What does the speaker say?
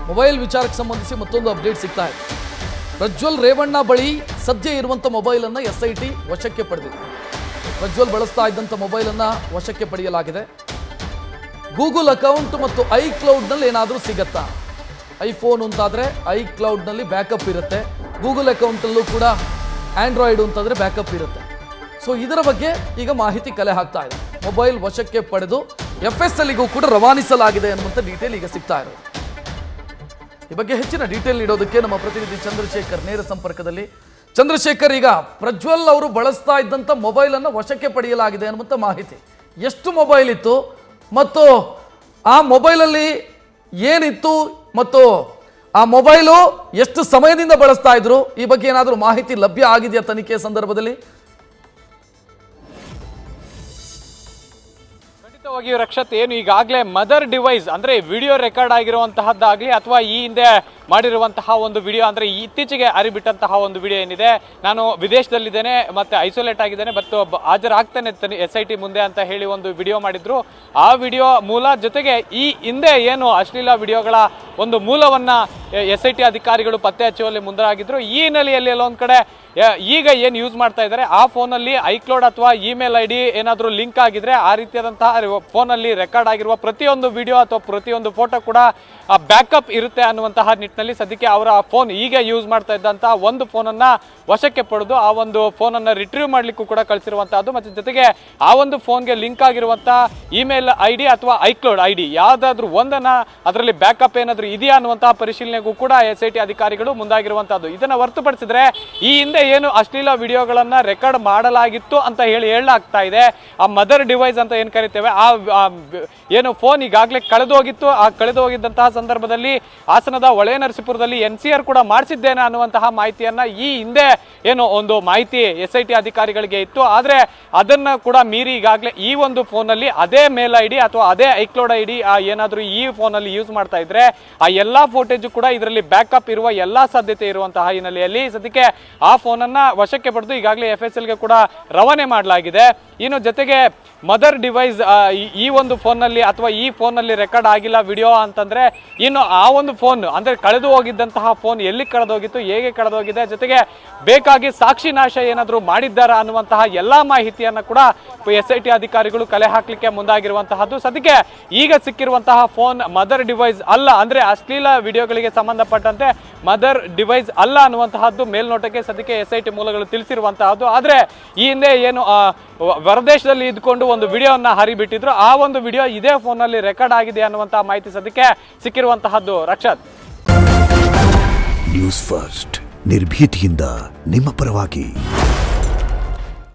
mobile ವಿಚಾರಕ್ಕೆ ಸಂಬಂಧಿಸಿ ಮತ್ತೊಂದು ಅಪ್ಡೇಟ್ ಸಿಗ್ತಾ ಇದೆ ಪ್ರಜ್ವಲ್ ರೇವಣ್ಣ ಬಳಿ ಸದ್ಯ ಇರುವಂಥ ಮೊಬೈಲನ್ನು ಎಸ್ ಐ ಟಿ ವಶಕ್ಕೆ ಪಡೆದಿದೆ ಪ್ರಜ್ವಲ್ ಬಳಸ್ತಾ ಇದ್ದಂಥ ಮೊಬೈಲನ್ನು ವಶಕ್ಕೆ ಪಡೆಯಲಾಗಿದೆ ಗೂಗಲ್ ಅಕೌಂಟ್ ಮತ್ತು ಐ ಕ್ಲೌಡ್ನಲ್ಲಿ ಏನಾದರೂ ಸಿಗತ್ತಾ ಐಫೋನ್ ಅಂತಾದರೆ ಐ ಕ್ಲೌಡ್ನಲ್ಲಿ ಬ್ಯಾಕಪ್ ಇರುತ್ತೆ ಗೂಗಲ್ ಅಕೌಂಟಲ್ಲೂ ಕೂಡ ಆ್ಯಂಡ್ರಾಯ್ಡ್ ಅಂತಂದರೆ ಬ್ಯಾಕಪ್ ಇರುತ್ತೆ ಸೊ ಇದರ ಬಗ್ಗೆ ಈಗ ಮಾಹಿತಿ ಕಲೆ ಹಾಕ್ತಾ ಇದೆ ಮೊಬೈಲ್ ವಶಕ್ಕೆ ಪಡೆದು ಎಫ್ ಎಸ್ ಎಲ್ಗೂ ಕೂಡ ರವಾನಿಸಲಾಗಿದೆ ಅನ್ನುವಂಥ ಡೀಟೇಲ್ ಈಗ ಸಿಗ್ತಾ ಇರೋದು ಈ ಬಗ್ಗೆ ಹೆಚ್ಚಿನ ಡೀಟೇಲ್ ನೀಡೋದಕ್ಕೆ ನಮ್ಮ ಪ್ರತಿನಿಧಿ ಚಂದ್ರಶೇಖರ್ ನೇರ ಸಂಪರ್ಕದಲ್ಲಿ ಚಂದ್ರಶೇಖರ್ ಈಗ ಪ್ರಜ್ವಲ್ ಅವರು ಬಳಸ್ತಾ ಇದ್ದಂಥ ಮೊಬೈಲನ್ನು ವಶಕ್ಕೆ ಪಡೆಯಲಾಗಿದೆ ಅನ್ನುವಂಥ ಮಾಹಿತಿ ಎಷ್ಟು ಮೊಬೈಲ್ ಇತ್ತು ಮತ್ತು ಆ ಮೊಬೈಲಲ್ಲಿ ಏನಿತ್ತು ಮತ್ತು ಆ ಮೊಬೈಲು ಎಷ್ಟು ಸಮಯದಿಂದ ಬಳಸ್ತಾ ಇದ್ರು ಈ ಬಗ್ಗೆ ಏನಾದರೂ ಮಾಹಿತಿ ಲಭ್ಯ ಆಗಿದೆಯಾ ತನಿಖೆಯ ಸಂದರ್ಭದಲ್ಲಿ ಖಂಡಿತವಾಗಿಯೂ ರಕ್ಷತ್ ಏನು ಈಗಾಗಲೇ ಮದರ್ ಡಿವೈಸ್ ಅಂದ್ರೆ ವಿಡಿಯೋ ರೆಕಾರ್ಡ್ ಆಗಿರುವಂತಹದ್ದಾಗಲಿ ಅಥವಾ ಈ ಹಿಂದೆ ಮಾಡಿರುವಂತಹ ಒಂದು ವಿಡಿಯೋ ಅಂದ್ರೆ ಇತ್ತೀಚೆಗೆ ಅರಿಬಿಟ್ಟಂತಹ ಒಂದು ವಿಡಿಯೋ ಏನಿದೆ ನಾನು ವಿದೇಶದಲ್ಲಿದ್ದೇನೆ ಮತ್ತೆ ಐಸೋಲೇಟ್ ಆಗಿದ್ದೇನೆ ಮತ್ತು ಬ- ಹಾಜರಾಗ್ತೇನೆ ಎಸ್ ಐ ಟಿ ಮುಂದೆ ಅಂತ ಹೇಳಿ ಒಂದು ವಿಡಿಯೋ ಮಾಡಿದ್ರು ಆ ವಿಡಿಯೋ ಮೂಲ ಜೊತೆಗೆ ಈ ಹಿಂದೆ ಏನು ಅಶ್ಲೀಲ ವಿಡಿಯೋಗಳ ಒಂದು ಮೂಲವನ್ನ ಎಸ್ ಐ ಟಿ ಅಧಿಕಾರಿಗಳು ಪತ್ತೆ ಹಚ್ಚುವಲ್ಲಿ ಮುಂದಾಗಿದ್ರು ಈ ಹಿನ್ನೆಲೆಯಲ್ಲಿ ಎಲ್ಲೊಂದ್ ಕಡೆ ಯ- ಈಗ ಏನು ಯೂಸ್ ಮಾಡ್ತಾ ಇದ್ದಾರೆ ಆ ಫೋನಲ್ಲಿ ಐಕ್ಲೋಡ್ ಅಥವಾ ಇಮೇಲ್ ಐ ಡಿ ಏನಾದರೂ ಲಿಂಕ್ ಆಗಿದ್ರೆ ಆ ರೀತಿಯಾದಂತಹ ಫೋನಲ್ಲಿ ರೆಕಾರ್ಡ್ ಆಗಿರುವ ಪ್ರತಿಯೊಂದು ವಿಡಿಯೋ ಅಥವಾ ಪ್ರತಿಯೊಂದು ಫೋಟೋ ಕೂಡ ಬ್ಯಾಕಪ್ ಇರುತ್ತೆ ಅನ್ನುವಂತಹ ನಿಟ್ಟಿನಲ್ಲಿ ಸದ್ಯಕ್ಕೆ ಅವರ ಫೋನ್ ಈಗ ಯೂಸ್ ಮಾಡ್ತಾ ಇದ್ದಂತಹ ಒಂದು ಫೋನನ್ನ ವಶಕ್ಕೆ ಪಡೆದು ಆ ಒಂದು ಫೋನನ್ನ ರಿಟ್ರೀವ್ ಮಾಡ್ಲಿಕ್ಕೂ ಕೂಡ ಕಳಿಸಿರುವಂತಹದ್ದು ಮತ್ತೆ ಜೊತೆಗೆ ಆ ಒಂದು ಫೋನ್ಗೆ ಲಿಂಕ್ ಆಗಿರುವಂತಹ ಇಮೇಲ್ ಐ ಡಿ ಅಥವಾ ಐಕ್ಲೋಡ್ ಐ ಡಿ ಯಾವುದಾದ್ರೂ ಒಂದನ್ನ ಅದರಲ್ಲಿ ಬ್ಯಾಕಪ್ ಏನಾದರೂ ಇದೆಯಾ ಅನ್ನುವಂತಹ ಪರಿಶೀಲನೆಗೂ ಕೂಡ ಎಸ್ ಐ ಟಿ ಅಧಿಕಾರಿಗಳು ಮುಂದಾಗಿರುವಂತಹದ್ದು ಇದನ್ನ ಹೊರತುಪಡಿಸಿದ್ರೆ ಈ ಹಿಂದೆ ಏನು ಅಶ್ಲೀಲ ವಿಡಿಯೋಗಳನ್ನ ರೆಕಾರ್ಡ್ ಮಾಡಲಾಗಿತ್ತು ಅಂತ ಹೇಳಿ ಹೇಳಲಾಗ್ತಾ ಇದೆ ಆ ಮದರ್ ಡಿವೈಸ್ ಅಂತ ಏನ್ ಕರಿತೇವೆ ಆ ಆ ವ್- ಏನು ಫೋನ್ ಈಗಾಗಲೇ ಕಳೆದು ಹೋಗಿತ್ತು ಆ ಕಳೆದು ಹೋಗಿದ್ದಂತಹ ಸಂದರ್ಭದಲ್ಲಿ ಹಾಸನದ ಒಳೆ ನರಸೀಪುರದಲ್ಲಿ ಎನ್ ಸಿ ಆರ್ ಕೂಡ ಮಾಡಿಸಿದ್ದೇನೆ ಅನ್ನುವಂತಹ ಮಾಹಿತಿಯನ್ನ ಈ ಹಿಂದೆ ಏನು ಒಂದು ಮಾಹಿತಿ ಎಸ್ ಐ ಟಿ ಅಧಿಕಾರಿಗಳಿಗೆ ಇತ್ತು ಆದ್ರೆ ಅದನ್ನ ಕೂಡ ಮೀರಿ ಈಗಾಗಲೇ ಈ ಒಂದು ಫೋನಲ್ಲಿ ಅದೇ ಮೇಲ್ ಐ ಡಿ ಅಥವಾ ಅದೇ ಐಕ್ಲೋಡ್ ಐ ಡಿ ಏನಾದರೂ ಈ ಫೋನಲ್ಲಿ ಯೂಸ್ ಮಾಡ್ತಾ ಇದ್ರೆ ಆ ಎಲ್ಲಾ ಫೋಟೇಜ್ ಕೂಡ ಇದರಲ್ಲಿ ಬ್ಯಾಕಪ್ ಇರುವ ಎಲ್ಲಾ ಸಾಧ್ಯತೆ ಇರುವಂತಹ ಹಿನ್ನೆಲೆಯಲ್ಲಿ ಸದ್ಯಕ್ಕೆ ಆ ಫೋನನ್ನ ವಶಕ್ಕೆ ಪಡೆದು ಈಗಾಗಲೇ ಎಫ್ ಎಸ್ ಎಲ್ಗೆ ಕೂಡ ರವಾನೆ ಮಾಡಲಾಗಿದೆ ಇನ್ನು ಜೊತೆಗೆ ಮದರ್ ಡಿವೈಸ್ ಈ ಒಂದು ಫೋನ್ನಲ್ಲಿ ಅಥವಾ ಈ ಫೋನ್ನಲ್ಲಿ ರೆಕಾರ್ಡ್ ಆಗಿಲ್ಲ ವಿಡಿಯೋ ಅಂತಂದ್ರೆ ಇನ್ನು ಆ ಒಂದು ಫೋನ್ ಅಂದ್ರೆ ಕಳೆದು ಹೋಗಿದ್ದಂತಹ ಫೋನ್ ಎಲ್ಲಿ ಕಳೆದೋಗಿತ್ತು ಹೇಗೆ ಕಳೆದೋಗಿದೆ ಜೊತೆಗೆ ಬೇಕಾಗಿ ಸಾಕ್ಷಿ ನಾಶ ಏನಾದರೂ ಮಾಡಿದ್ದಾರಾ ಅನ್ನುವಂತಹ ಎಲ್ಲಾ ಮಾಹಿತಿಯನ್ನ ಕೂಡ ಎಸ್ ಐ ಟಿ ಅಧಿಕಾರಿಗಳು ಕಲೆ ಹಾಕ್ಲಿಕ್ಕೆ ಮುಂದಾಗಿರುವಂತಹದ್ದು ಸದ್ಯಕ್ಕೆ ಈಗ ಸಿಕ್ಕಿರುವಂತಹ ಫೋನ್ ಮದರ್ ಡಿವೈಸ್ ಅಲ್ಲ ಅಂದ್ರೆ ಅಶ್ಲೀಲ ವಿಡಿಯೋಗಳಿಗೆ ಸಂಬಂಧಪಟ್ಟಂತೆ ಮದರ್ ಡಿವೈಸ್ ಅಲ್ಲ ಅನ್ನುವಂತಹದ್ದು ಮೇಲ್ನೋಟಕ್ಕೆ ಸದ್ಯಕ್ಕೆ ಎಸ್ ಐ ಟಿ ಮೂಲಗಳು ತಿಳಿಸಿರುವಂತಹದ್ದು ಆದ್ರೆ ಈ ಹಿಂದೆ ಏನು ಆ, ವ- ಹೊರದೇಶದಲ್ಲಿ ಇದ್ಕೊಂಡು ಒಂದು ವಿಡಿಯೋನ ಹರಿಬಿಟ್ಟಿದ್ರು ಆ ಒಂದು ವಿಡಿಯೋ ಇದೇ ಫೋನಲ್ಲಿ ರೆಕಾರ್ಡ್ ಆಗಿದೆ ಅನ್ನುವಂತಹ ಮಾಹಿತಿ ಸದ್ಯಕ್ಕೆ ಸಿಕ್ಕಿರುವಂತಹದ್ದು ರಕ್ಷತ್ ನ್ಯೂಸ್ ಫಸ್ಟ್ ನಿರ್ಭೀತಿಯಿಂದ ನಿಮ್ಮ ಪರವಾಗಿ